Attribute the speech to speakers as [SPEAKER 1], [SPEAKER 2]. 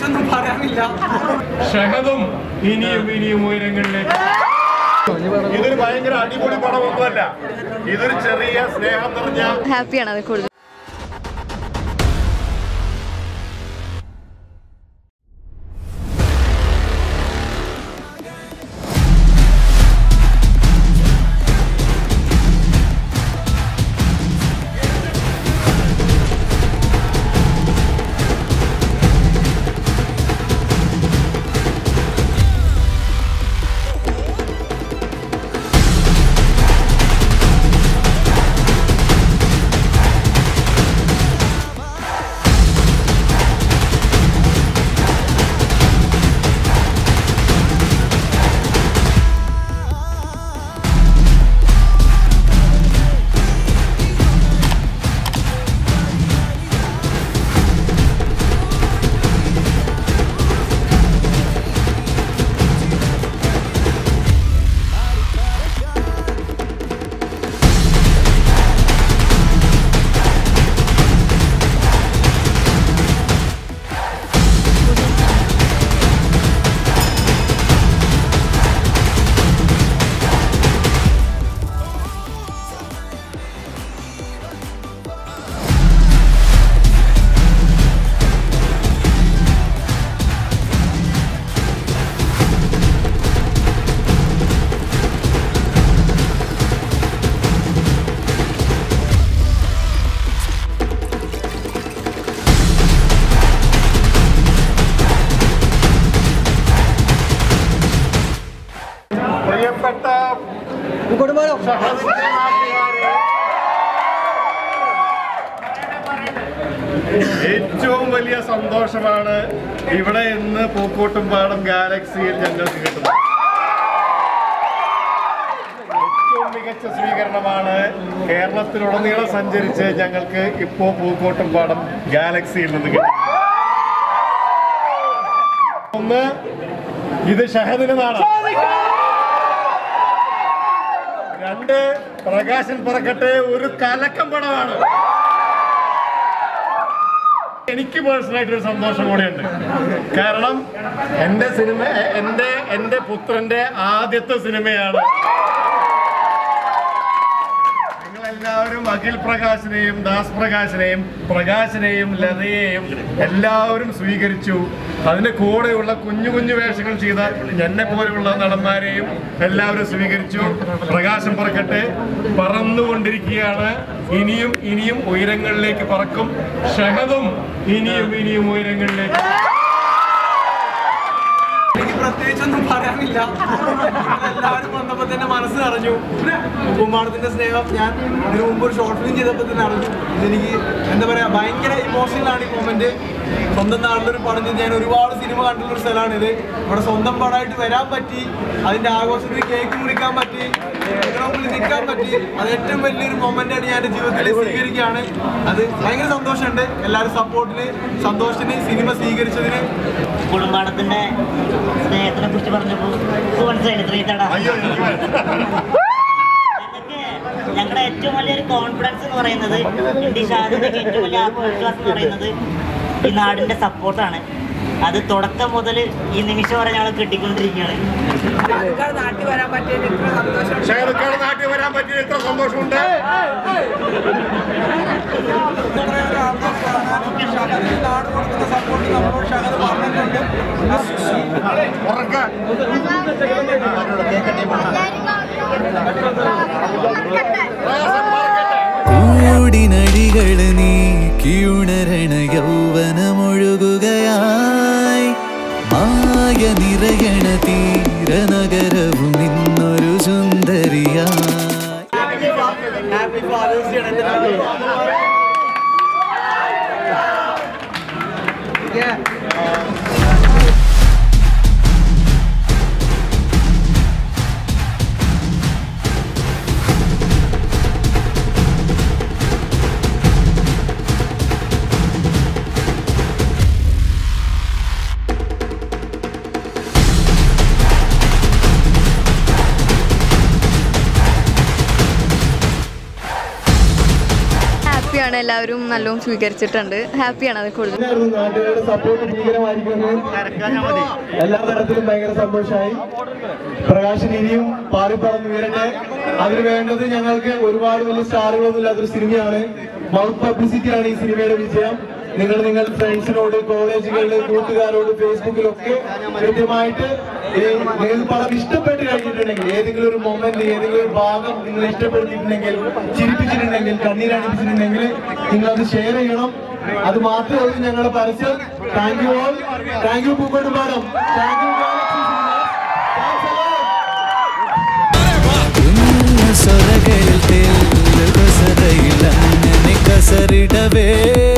[SPEAKER 1] പ്രത്യേകിച്ചൊന്നും പറയാനില്ല
[SPEAKER 2] ഷഹദും ഇനിയും ഇനിയും ഉയരങ്ങളിലേക്ക്
[SPEAKER 3] ഇതൊരു ഭയങ്കര അടിപൊളി പടമൊന്നുമല്ല ഇതൊരു ചെറിയ സ്നേഹം നിറഞ്ഞ
[SPEAKER 4] ഹാപ്പിയാണ് അത് കൂടുതൽ
[SPEAKER 3] പ്രിയപ്പെട്ട ഷഹദിന്റെ നാട്ടുകാരെ, ഏറ്റവും വലിയ സന്തോഷമാണ് ഇവിടെ ഇന്ന് പൂക്കോട്ടുംപാടം ഗാലക്സിയിൽ ഞങ്ങൾക്ക് കിട്ടുന്നത് ഏറ്റവും മികച്ച സ്വീകരണമാണ് കേരളത്തിലുടനീളം സഞ്ചരിച്ച് ഞങ്ങൾക്ക് ഇപ്പോ പൂക്കോട്ടുംപാടം ഗാലക്സിയിൽ നിന്ന് കിട്ടുന്നത് ഒന്ന് ഇത് ഷഹദിന് നാടാണ് രണ്ട് പ്രകാശൻ പറക്കട്ടെ ഒരു കലക്കം പടമാണ് എനിക്ക് പേഴ്സണലായിട്ട് ഒരു സന്തോഷം കൂടെയുണ്ട് കാരണം എൻ്റെ സിനിമ എൻ്റെ എൻ്റെ പുത്രന്റെ ആദ്യത്തെ സിനിമയാണ് നിങ്ങളെല്ലാവരും അഖിൽ പ്രകാശിനെയും ദാസ് പ്രകാശിനെയും പ്രകാശിനെയും ലതയെയും എല്ലാവരും സ്വീകരിച്ചു അതിന് കൂടെയുള്ള കുഞ്ഞു കുഞ്ഞു വേഷങ്ങൾ ചെയ്ത എന്നെ പോലെയുള്ള നടന്മാരെയും എല്ലാവരും സ്വീകരിച്ചു പ്രകാശം പറക്കട്ടെ പറന്നുകൊണ്ടിരിക്കുകയാണ് ഇനിയും ഇനിയും ഉയരങ്ങളിലേക്ക് പറക്കും ഷഹദും ഇനിയും ഇനിയും ഉയരങ്ങളിലേക്ക്
[SPEAKER 1] എനിക്ക് പ്രത്യേകിച്ചൊന്നും പറയാനില്ല എല്ലാവരും വന്നപ്പോ തന്നെ മനസ്സ് നിറഞ്ഞു കുമാരത്തിന്റെ സ്നേഹം ഞാൻ ഇതിനു മുമ്പ് ഒരു ഷോർട്ട് ഫിലിം ചെയ്തപ്പോൾ തന്നെ അറിഞ്ഞു ഇതെനിക്ക് എന്താ പറയാ ഭയങ്കര ഇമോഷണൽ ആണ് ഈ മൊമെന്റ് സ്വന്തം നാട്ടിലൊരു പടം ചെയ്ത് ഞാൻ ഒരുപാട് സിനിമ കണ്ടുള്ള ഒരു സ്ഥലമാണിത് ഇവിടെ സ്വന്തം പടമായിട്ട് വരാൻ പറ്റി അതിന്റെ ആഘോഷത്തിൽ കേക്ക് മുറിക്കാൻ പറ്റി നിങ്ങളുടെ മുമ്പിൽ നിൽക്കാൻ പറ്റി അത് ഏറ്റവും വലിയൊരു മൊമെന്റ് ആണ് ഞാൻ എൻ്റെ ജീവിതത്തിൽ സ്വീകരിക്കുകയാണ് അത് ഭയങ്കര സന്തോഷമുണ്ട് എല്ലാവരും സപ്പോർട്ടിന് സന്തോഷത്തിന് സിനിമ സ്വീകരിച്ചതിന്
[SPEAKER 5] കുടുംബാടത്തിന്റെ സ്നേഹത്തിനെ കുറിച്ച് പറഞ്ഞപ്പോൾ ഇപ്പൊ മനസ്സിലായില്ലേ ത്രീത്തട
[SPEAKER 3] അയ്യോ എനിക്ക് വേണ്ട.
[SPEAKER 5] ഞങ്ങൾക്ക് ഞങ്ങളുടെ ഏറ്റവും വലിയൊരു കോൺഫിഡൻസ് എന്ന് പറയുന്നത് ഇന്ത്യ ഷാദിന്റെ ഏറ്റവും വലിയ ആത്മവിശ്വാസം എന്ന് പറയുന്നത് ഈ നാടിന്റെ സപ്പോർട്ടാണ് അത് തുടക്കം മുതൽ ഈ നിമിഷം വരെ ഞങ്ങൾ കിട്ടിക്കൊണ്ടിരിക്കുകയാണ്
[SPEAKER 6] നാട്ടിൽ വരാൻ പറ്റിയതിൽ ഇത്ര സന്തോഷം
[SPEAKER 3] ഷഹദക്കാട് നാട്ടിൽ വരാൻ പറ്റിയ എത്ര സന്തോഷമുണ്ട്
[SPEAKER 1] നാട് കൊടുക്കുന്ന സപ്പോർട്ട് നമ്മളോട് ഷഹദ് പറഞ്ഞിട്ടുണ്ട്
[SPEAKER 3] ഉറക്ക പ്രകാശൻ പറക്കട്ടെ
[SPEAKER 7] കൂടിനടികള് നീക്കിയുണരണ യൗവനമൊഴുകുകയായി മായ നിറയണ തീരനഗരവും ഇന്നൊരു സുന്ദരിയായി
[SPEAKER 1] ഹാപ്പി ഫാദേഴ്സ് ഡേ എൻ്റെ നാട്ടിൽ
[SPEAKER 4] ഹാപ്പിയാണ് സിനിമയാണ് എല്ലാവരും നല്ലോണം സ്വീകരിച്ചിട്ടുണ്ട് ഹാപ്പിയാണ് അത് കൂടുതൽ
[SPEAKER 1] ആയിരുന്നു നാട്ടുകാരുടെ സപ്പോർട്ട് ഭീകരമായിരിക്കുന്നു എല്ലാ തരത്തിലും ഭയങ്കര സന്തോഷമായി പ്രകാശൻ ഇനിയും പാറിപ്പറന്ന് ഉയരട്ടെ അതിന് വേണ്ടത് ഞങ്ങൾക്ക് ഒരുപാട് വലിയ സ്റ്റാറുകളൊന്നും ഇല്ലാത്തൊരു സിനിമയാണ് മൗത്ത് പബ്ലിസിറ്റിയാണ് ഈ സിനിമയുടെ വിജയം നിങ്ങൾ നിങ്ങൾ ഫ്രണ്ട്സിനോട് കോളേജുകളിൽ കൂട്ടുകാരോട് ഫേസ്ബുക്കിലൊക്കെ കൃത്യമായിട്ട് ഈ നിങ്ങൾക്ക് പടം ഇഷ്ടപ്പെട്ട് കഴിഞ്ഞിട്ടുണ്ടെങ്കിൽ ഏതെങ്കിലും ഒരു മൊമെന്റ് ഏതെങ്കിലും ഒരു ഭാഗം നിങ്ങൾ ഇഷ്ടപ്പെടുത്തിയിട്ടുണ്ടെങ്കിൽ ചിരിപ്പിച്ചിട്ടുണ്ടെങ്കിൽ കണ്ണീരണിപ്പിച്ചിട്ടുണ്ടെങ്കിൽ നിങ്ങൾ അത് ഷെയർ ചെയ്യണം അത് മാത്രമേ ഉള്ളൂ ഞങ്ങളുടെ പരസ്യം thank you all thank you Pookkottu Padam thank U
[SPEAKER 7] കുഞ്ഞു സ്വരകളിൽ തെല്ലു കസരയിൽ അങ്ങനെ കസറിടവേ